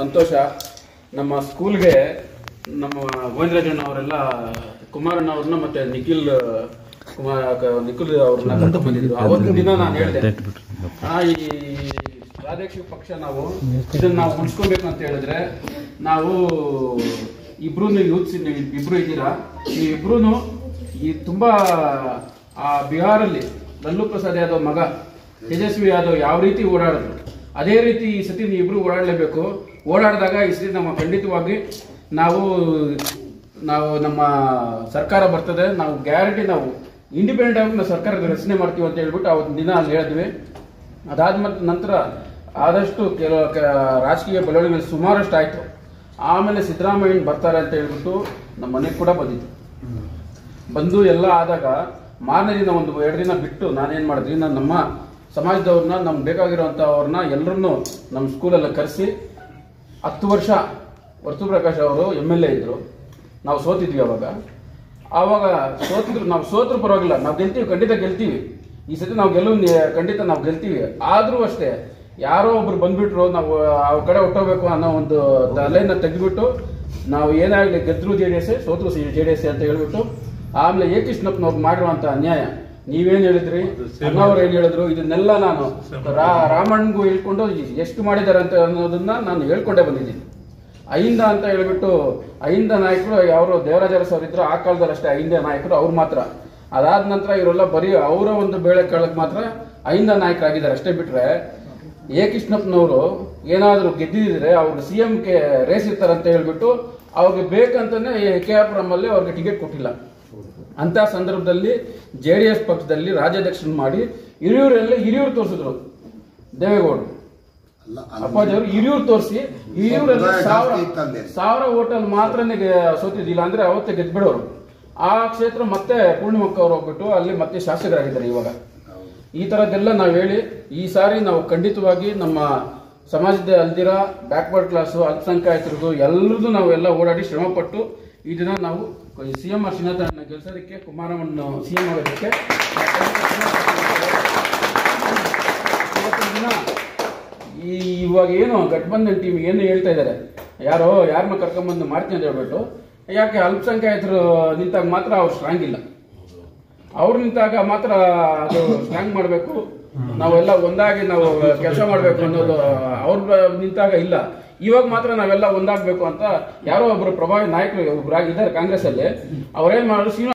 ಸಂತೋಷ ನಮ್ಮ ಸ್ಕೂಲ್ಗೆ ನಮ್ಮ ಗೋವಿಂದರಾಜಣ್ಣ ಅವರೆಲ್ಲ ಕುಮಾರಣ್ಣ ಅವ್ರನ್ನ ಮತ್ತೆ ನಿಖಿಲ್ ಕುಮಾರ್ ಕ- ನಿಖಿಲ್ ಅವ್ರನ್ನ ಕರ್ಕೊಂಡ್ ಬಂದಿದ್ರು ಅವತ್ತಿನ ದಿನ ನಾನು ಹೇಳಿದೆ ಆ ಈ ಪ್ರಾದೇಶಿಕ ಪಕ್ಷ ನಾವು ಇದನ್ನ ನಾವು ಉಳಿಸ್ಕೊಬೇಕು ಅಂತ ಹೇಳಿದ್ರೆ ನಾವು ಇಬ್ರು ಯೂತ್ಸ್ ಇಬ್ರು ಇದ್ದೀರಾ ಈ ಇಬ್ರು ಈ ತುಂಬಾ ಆ ಬಿಹಾರಲ್ಲಿ ಲಲ್ಲು ಪ್ರಸಾದ್ ಯಾದವ್ ಮಗ ತೇಜಸ್ವಿ ಯಾದವ್ ಯಾವ ರೀತಿ ಓಡಾಡಿದ್ರು ಅದೇ ರೀತಿ ಈ ಸತಿ ನೀವು ಇಬ್ರು ಓಡಾಡಲೇಬೇಕು ಓಡಾಡಿದಾಗ ಈ ಸತಿ ನಮ್ಮ ಖಂಡಿತವಾಗಿ ನಾವು ನಾವು ನಮ್ಮ ಸರ್ಕಾರ ಬರ್ತದೆ ನಾವು ಗ್ಯಾರಂಟಿ ನಾವು ಇಂಡಿಪೆಂಡೆಂಟ್ ಆಗಿ ನಾವು ಸರ್ಕಾರದ ರಚನೆ ಮಾಡ್ತೀವಿ ಅಂತ ಹೇಳ್ಬಿಟ್ಟು ಅವತ್ತಿನ ದಿನ ಅಲ್ಲಿ ಹೇಳಿದ್ವಿ ಅದಾದ ಮತ್ತೆ ನಂತರ ಆದಷ್ಟು ಕೆಲವು ಕ- ರಾಜಕೀಯ ಬೆಳವಣಿಗೆ ಸುಮಾರಷ್ಟು ಆಯ್ತು ಆಮೇಲೆ ಸಿದ್ದರಾಮಯ್ಯ ಬರ್ತಾರೆ ಅಂತ ಹೇಳ್ಬಿಟ್ಟು ನಮ್ಮ ಮನೆಗೆ ಕೂಡ ಬಂದಿದ್ದು ಬಂದು ಎಲ್ಲ ಆದಾಗ ಮಾರನೇ ದಿನ ಒಂದು ಎರಡು ದಿನ ಬಿಟ್ಟು ನಾನೇನ್ ಮಾಡಿದ್ವಿ ನಾನು ನಮ್ಮ ಸಮಾಜದವ್ರನ್ನ ನಮ್ಗೆ ಬೇಕಾಗಿರೋಂಥವ್ರನ್ನ ಎಲ್ಲರನ್ನೂ ನಮ್ಮ ಸ್ಕೂಲಲ್ಲಿ ಕರೆಸಿ ಹತ್ತು ವರ್ಷ ವರ್ತು ಪ್ರಕಾಶ್ ಅವರು ಎಮ್ ಎಲ್ ಎ ಇದ್ರು ನಾವು ಸೋತಿದ್ವಿ ಅವಾಗ ಆವಾಗ ಸೋತಿದ್ರು ನಾವು ಸೋತ್ರು ಪರವಾಗಿಲ್ಲ ನಾವು ಗೆಲ್ತೀವಿ ಖಂಡಿತ ಗೆಲ್ತೀವಿ ಈ ಸತಿ ನಾವು ಗೆಲುವು ನಿ- ಖಂಡಿತ ನಾವು ಗೆಲ್ತೀವಿ ಆದ್ರೂ ಅಷ್ಟೇ ಯಾರೋ ಒಬ್ರು ಬಂದ್ಬಿಟ್ರು ನಾವು ಅವ್ರ ಕಡೆ ಹೊಟ್ಟೋಗ್ಬೇಕು ಅನ್ನೋ ಒಂದು ತಲೆನ ತೆಗೆದ್ಬಿಟ್ಟು ನಾವು ಏನಾಗಲಿ ಗೆದ್ರು ಜೆ ಡಿ ಎಸ್ ಸೋತ್ರು ಜೆ ಡಿ ಎಸ್ ಅಂತ ಹೇಳ್ಬಿಟ್ಟು ಆಮೇಲೆ ಎ ಕೃಷ್ಣಪ್ಪನವ್ರು ಮಾಡಿರುವಂತ ಅನ್ಯಾಯ ನೀವೇನ್ ಹೇಳಿದ್ರಿ ಅಣ್ಣವ್ರು ಏನ್ ಹೇಳಿದ್ರು ಇದನ್ನೆಲ್ಲ ನಾನು ರಾ- ರಾಮಣ್ಣಗೂ ಹೇಳ್ಕೊಂಡು ಎಷ್ಟು ಮಾಡಿದ್ದಾರೆ ಅಂತ ಅನ್ನೋದನ್ನ ನಾನು ಹೇಳ್ಕೊಂಡೇ ಬಂದಿದ್ದೀನಿ ಅಹಿಂದ ಅಂತ ಹೇಳ್ಬಿಟ್ಟು ಅಹಿಂದ ನಾಯಕರು ಯಾರು ದೇವರಾಜ ಅರಸು ಅವ್ರು ಇದ್ರು ಆ ಕಾಲದಲ್ಲಿ ಅಷ್ಟೇ ಅಹಿಂದ ನಾಯಕರು ಅವ್ರು ಮಾತ್ರ ಅದಾದ ನಂತರ ಇವರೆಲ್ಲ ಬರೀ ಅವರ ಒಂದು ಬೇಳೆ ಕಾಳಕ್ ಮಾತ್ರ ಅಹಿಂದ ನಾಯಕರಾಗಿದ್ದಾರೆ ಅಷ್ಟೇ ಬಿಟ್ರೆ ಎ ಕೃಷ್ಣಪ್ಪನವರು ಏನಾದ್ರು ಗೆದ್ದಿದ್ರೆ ಅವ್ರು ಸಿ ಎಂ ಗೆ ರೇಸ್ ಇರ್ತಾರೆ ಅಂತ ಹೇಳ್ಬಿಟ್ಟು ಅವ್ರಿಗೆ ಬೇಕಂತಾನೆ ಕೆ ಆರ್ ಅಲ್ಲಿ ಅವ್ರಿಗೆ ಟಿಕೆಟ್ ಕೊಟ್ಟಿಲ್ಲ ಅಂತ ಸಂದರ್ಭದಲ್ಲಿ ಜೆ ಡಿ ಎಸ್ ಪಕ್ಷದಲ್ಲಿ ರಾಜ್ಯಾಧ್ಯಕ್ಷರನ್ನ ಮಾಡಿ ಹಿರಿಯೂರಲ್ಲಿ ಹಿರಿಯೂರು ತೋರಿಸಿದ್ರು ದೇವೇಗೌಡರು ಅಲ್ಲ, ಅಪ್ಪಾಜಿ ಅವರು ಹಿರಿಯೂರು ತೋರಿಸಿ ಹಿರಿಯೂರಲ್ಲಿ ಸಮುದಾಯ ಸಾವಿರ ಜಾಸ್ತಿ ಇತ್ತಲ್ಲಿ. ಸಾವಿರ ಹೋಟೆಲ್ ಮಾತ್ರನೇ ಗೆ- ಸೋತಿದ್ದಿಲ್ಲ ಅಂದ್ರೆ ಅವತ್ತೇ ಗೆದ್ಬಿಡೋರು ಆ ಕ್ಷೇತ್ರ ಮತ್ತೆ ಪೂರ್ಣಿಮಕ್ಕ ಅವರು ಹೋಗ್ಬಿಟ್ಟು ಅಲ್ಲಿ ಮತ್ತೆ ಶಾಸಕರಾಗಿದ್ದಾರೆ ಇವಾಗ ಹೌದು. ಈ ತರದ್ದೆಲ್ಲ ನಾವು ಹೇಳಿ ಈ ಸಾರಿ ನಾವು ಖಂಡಿತವಾಗಿ ನಮ್ಮ ಸಮಾಜದ ಅಲ್ದಿರ ಬ್ಯಾಕ್ವರ್ಡ್ ಕ್ಲಾಸು ಅಲ್ಪಸಂಖ್ಯಾತರಿಗೂ ಎಲ್ಲರದ್ದು ನಾವು ಎಲ್ಲ ಓಡಾಡಿ ಶ್ರಮಪಟ್ಟು ಈ ದಿನ ನಾವು ಸಿ ಎಂ ಆರ್ ಶ್ರೀನಾಥನ ಗೆಲ್ಸೋದಕ್ಕೆ ಕುಮಾರಮ್ಮನ ಸಿ ಎಂ ಆಗೋದಕ್ಕೆ ಇವತ್ತಿನ ದಿನ ಈ ಇವಾಗ ಏನು ಗಠಬಂಧನ್ ಟೀಮ್ ಏನು ಹೇಳ್ತಾ ಇದ್ದಾರೆ ಯಾರೋ ಯಾರನ್ನ ಕರ್ಕೊಂಬಂದು ಮಾಡ್ತೀನಿ ಅಂತ ಹೇಳ್ಬಿಟ್ಟು ಯಾಕೆ ಅಲ್ಪಸಂಖ್ಯಾತರು ನಿಂತಾಗ ಮಾತ್ರ ಅವ್ರು ಸ್ಟ್ರಾಂಗ್ ಇಲ್ಲ ಅವ್ರು ನಿಂತಾಗ ಮಾತ್ರ ಅದು ಸ್ಟ್ರಾಂಗ್ ಮಾಡಬೇಕು ನಾವೆಲ್ಲ ಒಂದಾಗಿ ನಾವು ಕೆಲಸ ಮಾಡಬೇಕು ಅನ್ನೋದು ಅವ್ರ ನಿಂತಾಗ ಇಲ್ಲ ಇವಾಗ ಮಾತ್ರ ನಾವೆಲ್ಲ ಒಂದಾಗಬೇಕು ಅಂತ ಯಾರೋ ಒಬ್ರು ಪ್ರಭಾವಿ ನಾಯಕರು ಒಬ್ರು ಇದ್ದಾರೆ ಕಾಂಗ್ರೆಸ್ ಅಲ್ಲಿ ಅವ್ರೇನ್ ಮಾಡಿದ್ರು ಶ್ರೀನಿವಾಸ್